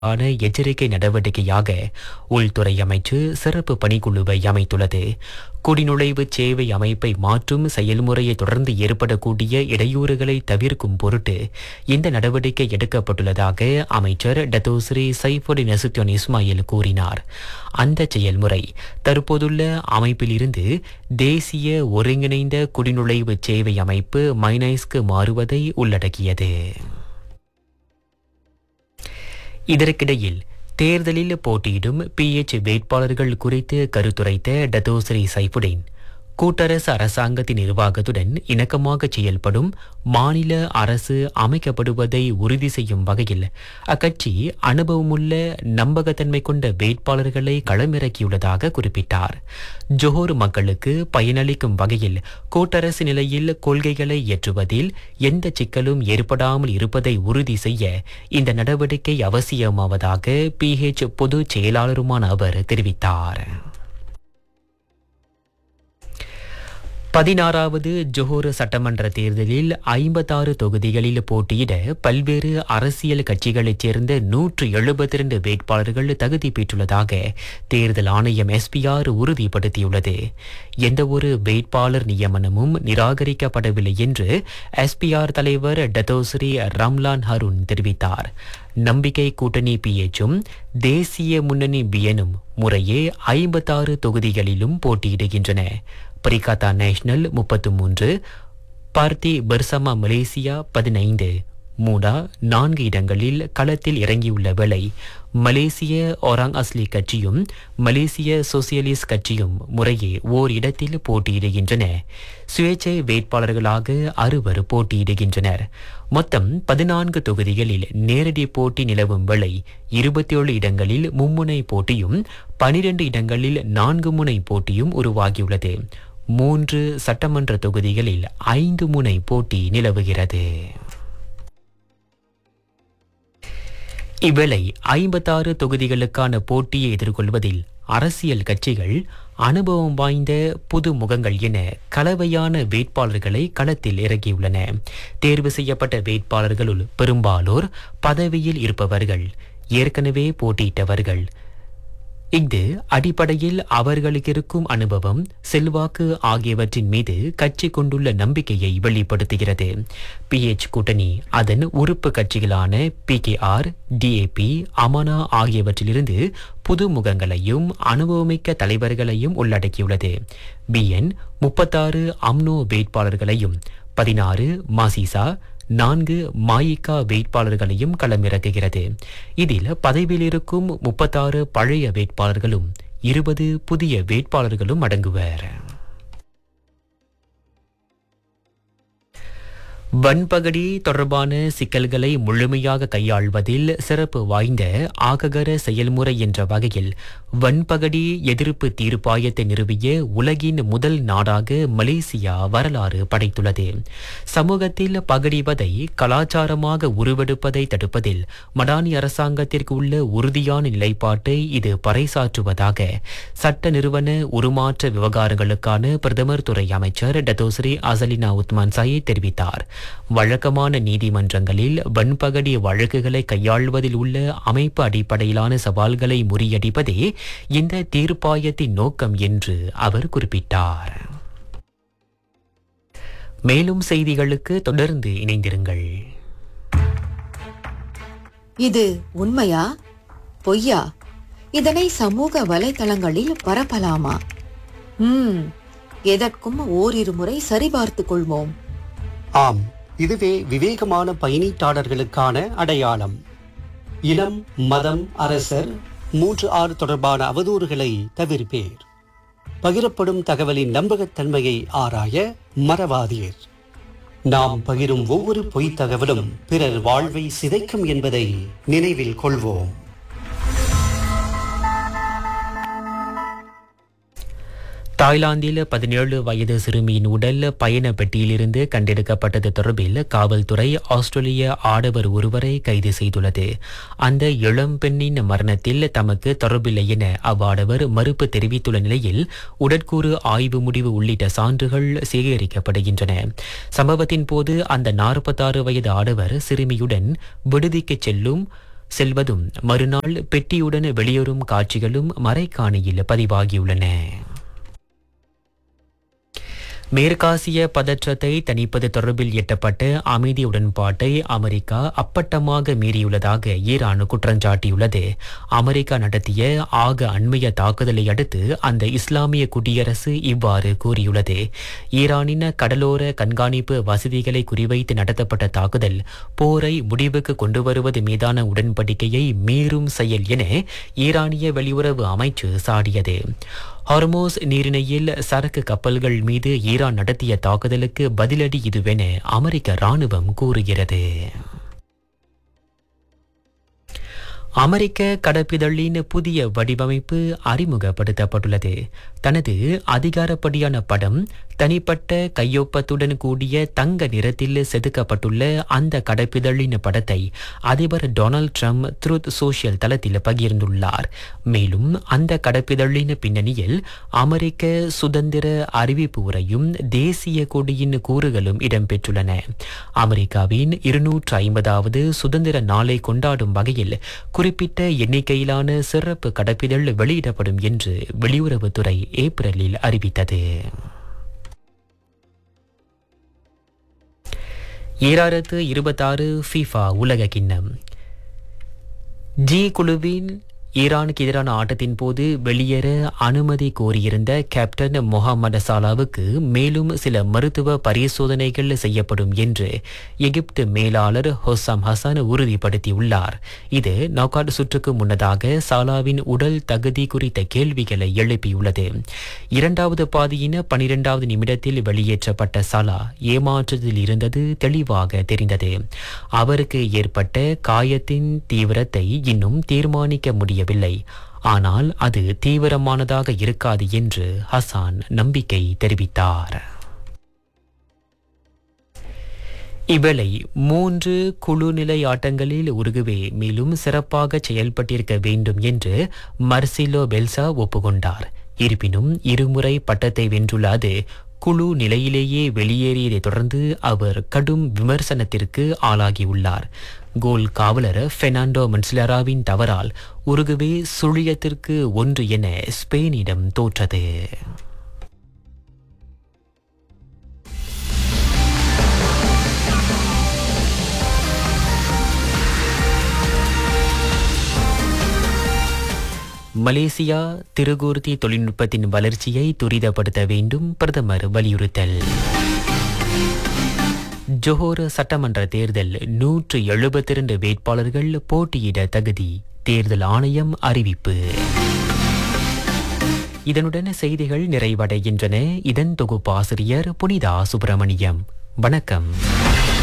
ஆன எச்சரிக்கை நடவடிக்கையாக உள்துறை அமைச்சு சிறப்பு பணிக்குழுவை அமைத்துள்ளது குடிநுழைவு சேவை அமைப்பை மாற்றும் செயல்முறையை தொடர்ந்து ஏற்படக்கூடிய இடையூறுகளை தவிர்க்கும் பொருட்டு இந்த நடவடிக்கை எடுக்கப்பட்டுள்ளதாக அமைச்சர் டத்தோஸ்ரீ சைஃபுடி நசுத்தியோன் இஸ்மாயில் கூறினார் அந்த செயல்முறை தற்போதுள்ள அமைப்பிலிருந்து தேசிய ஒருங்கிணைந்த குடிநுழைவு சேவை அமைப்பு மைனைஸ்க்கு மாறுவதை உள்ளடக்கியது இதற்கிடையில் தேர்தலில் போட்டியிடும் பிஎச் வேட்பாளர்கள் குறித்து கருத்துரைத்த டத்தோஸ்ரீ சைஃபுடின் கூட்டரசு அரசாங்கத்தின் நிர்வாகத்துடன் இணக்கமாக செயல்படும் மாநில அரசு அமைக்கப்படுவதை உறுதி செய்யும் வகையில் அக்கட்சி அனுபவமுள்ள நம்பகத்தன்மை கொண்ட வேட்பாளர்களை களமிறக்கியுள்ளதாக குறிப்பிட்டார் ஜோஹர் மக்களுக்கு பயனளிக்கும் வகையில் கூட்டரசு நிலையில் கொள்கைகளை இயற்றுவதில் எந்த சிக்கலும் ஏற்படாமல் இருப்பதை உறுதி செய்ய இந்த நடவடிக்கை அவசியமாவதாக பிஹெச் பொதுச் செயலாளருமான அவர் தெரிவித்தார் பதினாறாவது ஜொஹோர் சட்டமன்ற தேர்தலில் ஐம்பத்தாறு தொகுதிகளில் போட்டியிட பல்வேறு அரசியல் கட்சிகளைச் சேர்ந்த நூற்று எழுபத்தி இரண்டு வேட்பாளர்கள் தகுதி பெற்றுள்ளதாக தேர்தல் ஆணையம் எஸ்பிஆர் உறுதிப்படுத்தியுள்ளது எந்தவொரு வேட்பாளர் நியமனமும் நிராகரிக்கப்படவில்லை என்று எஸ்பிஆர் தலைவர் டத்தோஸ்ரீ ரம்லான் ஹருண் தெரிவித்தார் நம்பிக்கை கூட்டணி பிஎச்சும் தேசிய முன்னணி பியனும் முறையே ஐம்பத்தாறு தொகுதிகளிலும் போட்டியிடுகின்றன பரிகாத்தா நேஷனல் முப்பத்து மூன்று பார்த்தி பர்சமா மலேசியா பதினைந்து மூடா நான்கு இடங்களில் களத்தில் இறங்கியுள்ள வேளை மலேசிய ஒராங் அஸ்லி கட்சியும் மலேசிய சோசியலிஸ்ட் கட்சியும் முறையே ஓர் இடத்தில் போட்டியிடுகின்றன சுயேட்சை வேட்பாளர்களாக அறுவர் போட்டியிடுகின்றனர் மொத்தம் பதினான்கு தொகுதிகளில் நேரடி போட்டி நிலவும் வேளை இருபத்தி ஏழு இடங்களில் மும்முனை போட்டியும் பனிரெண்டு இடங்களில் நான்கு முனை போட்டியும் உருவாகியுள்ளது மூன்று சட்டமன்ற தொகுதிகளில் ஐந்து முனை போட்டி நிலவுகிறது இவ்வேளை ஐம்பத்தாறு தொகுதிகளுக்கான போட்டியை எதிர்கொள்வதில் அரசியல் கட்சிகள் அனுபவம் வாய்ந்த புது முகங்கள் என கலவையான வேட்பாளர்களை களத்தில் இறக்கியுள்ளன தேர்வு செய்யப்பட்ட வேட்பாளர்களுள் பெரும்பாலோர் பதவியில் இருப்பவர்கள் ஏற்கனவே போட்டியிட்டவர்கள் இஃது அடிப்படையில் அவர்களுக்கு இருக்கும் அனுபவம் செல்வாக்கு ஆகியவற்றின் மீது கட்சி கொண்டுள்ள நம்பிக்கையை வெளிப்படுத்துகிறது பிஎச் கூட்டணி அதன் உறுப்பு கட்சிகளான பிகேஆர் டிஏபி அமனா ஆகியவற்றிலிருந்து புது முகங்களையும் அனுபவமிக்க தலைவர்களையும் உள்ளடக்கியுள்ளது பிஎன் முப்பத்தாறு அம்னோ வேட்பாளர்களையும் பதினாறு மாசிசா நான்கு மாயிகா வேட்பாளர்களையும் களமிறக்குகிறது இதில் பதவியில் இருக்கும் முப்பத்தாறு பழைய வேட்பாளர்களும் இருபது புதிய வேட்பாளர்களும் அடங்குவர் வன்பகடி தொடர்பான சிக்கல்களை முழுமையாக கையாள்வதில் சிறப்பு வாய்ந்த ஆககர செயல்முறை என்ற வகையில் வன்பகடி எதிர்ப்பு தீர்ப்பாயத்தை நிறுவிய உலகின் முதல் நாடாக மலேசியா வரலாறு படைத்துள்ளது சமூகத்தில் பகடிவதை கலாச்சாரமாக உருவெடுப்பதை தடுப்பதில் மடானி அரசாங்கத்திற்கு உள்ள உறுதியான நிலைப்பாட்டை இது பறைசாற்றுவதாக சட்ட நிறுவன உருமாற்ற விவகாரங்களுக்கான பிரதமர் துறை அமைச்சர் டத்தோஸ்ரீ அசலினா உத்மான் சாயி தெரிவித்தார் வழக்கமான நீதிமன்றங்களில் வன்பகடி வழக்குகளை கையாள்வதில் உள்ள அமைப்பு அடிப்படையிலான சவால்களை முறியடிப்பதே இந்த தீர்ப்பாயத்தின் நோக்கம் என்று அவர் குறிப்பிட்டார் மேலும் செய்திகளுக்கு தொடர்ந்து இணைந்திருங்கள் இது உண்மையா பொய்யா இதனை சமூக வலைதளங்களில் பரப்பலாமா ம் எதற்கும் ஓரிரு முறை சரிபார்த்துக் கொள்வோம் ஆம் இதுவே விவேகமான பயணீட்டாளர்களுக்கான அடையாளம் இனம் மதம் அரசர் மூன்று ஆறு தொடர்பான அவதூறுகளை தவிர்ப்பேர் பகிரப்படும் தகவலின் நம்பகத்தன்மையை ஆராய மறவாதீர் நாம் பகிரும் ஒவ்வொரு பொய்த் தகவலும் பிறர் வாழ்வை சிதைக்கும் என்பதை நினைவில் கொள்வோம் தாய்லாந்தில் பதினேழு வயது சிறுமியின் உடல் பயண பெட்டியிலிருந்து கண்டெடுக்கப்பட்டது தொடர்பில் காவல்துறை ஆஸ்திரேலிய ஆடவர் ஒருவரை கைது செய்துள்ளது அந்த இளம் பெண்ணின் மரணத்தில் தமக்கு தொடர்பில்லை என அவ்வாடவர் மறுப்பு தெரிவித்துள்ள நிலையில் உடற்கூறு ஆய்வு முடிவு உள்ளிட்ட சான்றுகள் சேகரிக்கப்படுகின்றன சம்பவத்தின் போது அந்த நாற்பத்தாறு வயது ஆடவர் சிறுமியுடன் விடுதிக்கு செல்லும் செல்வதும் மறுநாள் பெட்டியுடன் வெளியேறும் காட்சிகளும் மறைக்காணியில் பதிவாகியுள்ளன மேற்காசிய பதற்றத்தை தணிப்பது தொடர்பில் எட்டப்பட்ட அமைதி உடன்பாட்டை அமெரிக்கா அப்பட்டமாக மீறியுள்ளதாக ஈரான் குற்றஞ்சாட்டியுள்ளது அமெரிக்கா நடத்திய ஆக அண்மைய தாக்குதலை அடுத்து அந்த இஸ்லாமிய குடியரசு இவ்வாறு கூறியுள்ளது ஈரானின் கடலோர கண்காணிப்பு வசதிகளை குறிவைத்து நடத்தப்பட்ட தாக்குதல் போரை முடிவுக்கு கொண்டு வருவது மீதான உடன்படிக்கையை மீறும் செயல் என ஈரானிய வெளியுறவு அமைச்சு சாடியது ஹார்மோஸ் நீரிணையில் சரக்கு கப்பல்கள் மீது ஈரான் நடத்திய தாக்குதலுக்கு பதிலடி இதுவென அமெரிக்க ராணுவம் கூறுகிறது அமெரிக்க கடப்பிதழின் புதிய வடிவமைப்பு அறிமுகப்படுத்தப்பட்டுள்ளது தனது அதிகாரப்படியான படம் தனிப்பட்ட கையொப்பத்துடன் கூடிய தங்க நிறத்தில் செதுக்கப்பட்டுள்ள அந்த கடப்பிதழின் படத்தை அதிபர் டொனால்ட் ட்ரம்ப் த்ரூத் சோஷியல் தளத்தில் பகிர்ந்துள்ளார் மேலும் அந்த கடப்பிதழின் பின்னணியில் அமெரிக்க சுதந்திர அறிவிப்பு உரையும் தேசிய கொடியின் கூறுகளும் இடம்பெற்றுள்ளன அமெரிக்காவின் இருநூற்று ஐம்பதாவது சுதந்திர நாளை கொண்டாடும் வகையில் குறிப்பிட்ட எண்ணிக்கையிலான சிறப்பு கடப்பிதழ் வெளியிடப்படும் என்று வெளியுறவுத்துறை ஏப்ரலில் அறிவித்தது ஈராயிரத்து இருபத்தாறு ஃபிஃபா உலக கிண்ணம் ஜி குழுவின் ஈரானுக்கு எதிரான ஆட்டத்தின் போது வெளியேற அனுமதி கோரியிருந்த கேப்டன் முகமது சாலாவுக்கு மேலும் சில மருத்துவ பரிசோதனைகள் செய்யப்படும் என்று எகிப்து மேலாளர் ஹொசாம் ஹசன் உறுதிப்படுத்தியுள்ளார் இது நௌகாட் சுற்றுக்கு முன்னதாக சாலாவின் உடல் தகுதி குறித்த கேள்விகளை எழுப்பியுள்ளது இரண்டாவது பாதியின் பனிரெண்டாவது நிமிடத்தில் வெளியேற்றப்பட்ட சாலா ஏமாற்றத்தில் இருந்தது தெளிவாக தெரிந்தது அவருக்கு ஏற்பட்ட காயத்தின் தீவிரத்தை இன்னும் தீர்மானிக்க முடியவில்லை ஆனால் அது தீவிரமானதாக இருக்காது என்று ஹசான் நம்பிக்கை தெரிவித்தார் இவ்வேளை மூன்று குழு நிலை ஆட்டங்களில் உருகுவே மேலும் சிறப்பாக செயல்பட்டிருக்க வேண்டும் என்று மர்சிலோ பெல்சா ஒப்புக்கொண்டார் இருப்பினும் இருமுறை பட்டத்தை வென்றுள்ள அது குழு நிலையிலேயே வெளியேறியதைத் தொடர்ந்து அவர் கடும் விமர்சனத்திற்கு ஆளாகியுள்ளார் கோல் காவலர் பெர்னாண்டோ மன்சிலராவின் தவறால் உருகுவே சுழியத்திற்கு ஒன்று என ஸ்பெயினிடம் தோற்றது மலேசியா திருகூர்த்தி தொழில்நுட்பத்தின் வளர்ச்சியை துரிதப்படுத்த வேண்டும் பிரதமர் வலியுறுத்தல் ஜோஹர் சட்டமன்ற தேர்தல் நூற்று எழுபத்தி இரண்டு வேட்பாளர்கள் போட்டியிட தகுதி தேர்தல் ஆணையம் அறிவிப்பு இதனுடன் செய்திகள் நிறைவடைகின்றன இதன் தொகுப்பாசிரியர் புனிதா சுப்பிரமணியம் வணக்கம்